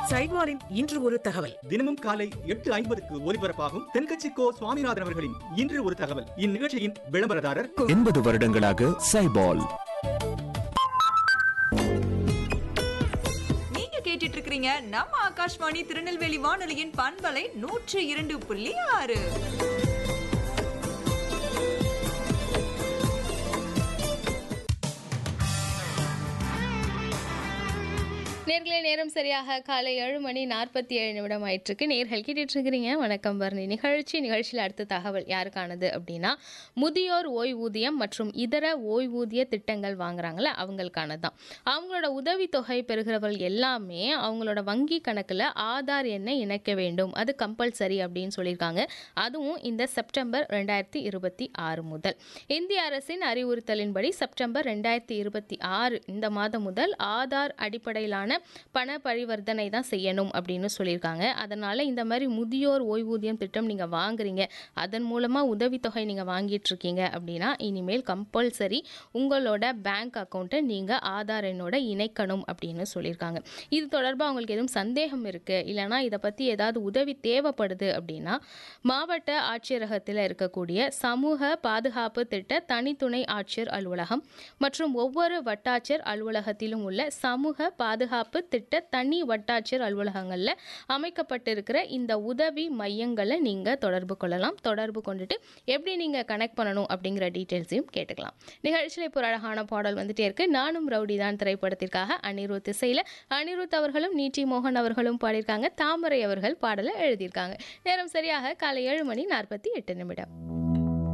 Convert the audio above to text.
சைவாரின் இன்று ஒரு தகவல் தினமும் காலை எட்டு ஐம்பதுக்கு ஒலிபரப்பாகும் தென்கட்சி கோ சுவாமிநாதன் அவர்களின் இன்று ஒரு தகவல் இந்நிகழ்ச்சியின் விளம்பரதாரர் எண்பது வருடங்களாக சைபால் நீங்க கேட்டுட்டு இருக்கிறீங்க நம்ம ஆகாஷ்வாணி திருநெல்வேலி வானொலியின் பண்பலை நூற்று இரண்டு புள்ளி ஆறு நேர்களே நேரம் சரியாக காலை ஏழு மணி நாற்பத்தி ஏழு நிமிடம் ஆயிட்டிருக்கு நேர்கள் கேட்டுட்டு இருக்கிறீங்க வணக்கம் பரணி நிகழ்ச்சி நிகழ்ச்சியில் அடுத்த தகவல் யாருக்கானது அப்படின்னா முதியோர் ஓய்வூதியம் மற்றும் இதர ஓய்வூதிய திட்டங்கள் வாங்குறாங்கல்ல அவங்களுக்கானது தான் அவங்களோட உதவித்தொகை பெறுகிறவர்கள் எல்லாமே அவங்களோட வங்கி கணக்கில் ஆதார் எண்ணை இணைக்க வேண்டும் அது கம்பல்சரி அப்படின்னு சொல்லியிருக்காங்க அதுவும் இந்த செப்டம்பர் ரெண்டாயிரத்தி இருபத்தி ஆறு முதல் இந்திய அரசின் அறிவுறுத்தலின்படி செப்டம்பர் ரெண்டாயிரத்தி இருபத்தி ஆறு இந்த மாதம் முதல் ஆதார் அடிப்படையிலான பண பரிவர்த்தனை தான் செய்யணும் அப்படின்னு சொல்லியிருக்காங்க அதனால இந்த மாதிரி முதியோர் ஓய்வூதியம் திட்டம் நீங்கள் வாங்குறீங்க அதன் மூலமாக உதவித்தொகை நீங்கள் வாங்கிட்டு இருக்கீங்க அப்படின்னா இனிமேல் கம்பல்சரி உங்களோட பேங்க் அக்கௌண்ட்டை நீங்கள் ஆதார் எண்ணோட இணைக்கணும் அப்படின்னு சொல்லியிருக்காங்க இது தொடர்பாக உங்களுக்கு எதுவும் சந்தேகம் இருக்குது இல்லைனா இதை பற்றி ஏதாவது உதவி தேவைப்படுது அப்படின்னா மாவட்ட ஆட்சியரகத்தில் இருக்கக்கூடிய சமூக பாதுகாப்பு திட்ட தனித்துணை ஆட்சியர் அலுவலகம் மற்றும் ஒவ்வொரு வட்டாட்சியர் அலுவலகத்திலும் உள்ள சமூக பாதுகாப்பு திட்ட தனி வட்டாட்சியர் அலுவலகங்களில் அமைக்கப்பட்டிருக்கிற இந்த உதவி மையங்களை நீங்கள் தொடர்பு கொள்ளலாம் தொடர்பு கொண்டுட்டு எப்படி நீங்கள் கனெக்ட் பண்ணணும் அப்படிங்கிற டீட்டெயில்ஸையும் கேட்டுக்கலாம் நிகழ்ச்சியில் இப்போ ஒரு அழகான பாடல் வந்துட்டே இருக்கு நானும் ரவுடி தான் திரைப்படத்திற்காக அனிருத் இசையில் அனிருத் அவர்களும் நீட்டி மோகன் அவர்களும் பாடியிருக்காங்க தாமரை அவர்கள் பாடலை எழுதியிருக்காங்க நேரம் சரியாக காலை ஏழு மணி நாற்பத்தி எட்டு நிமிடம்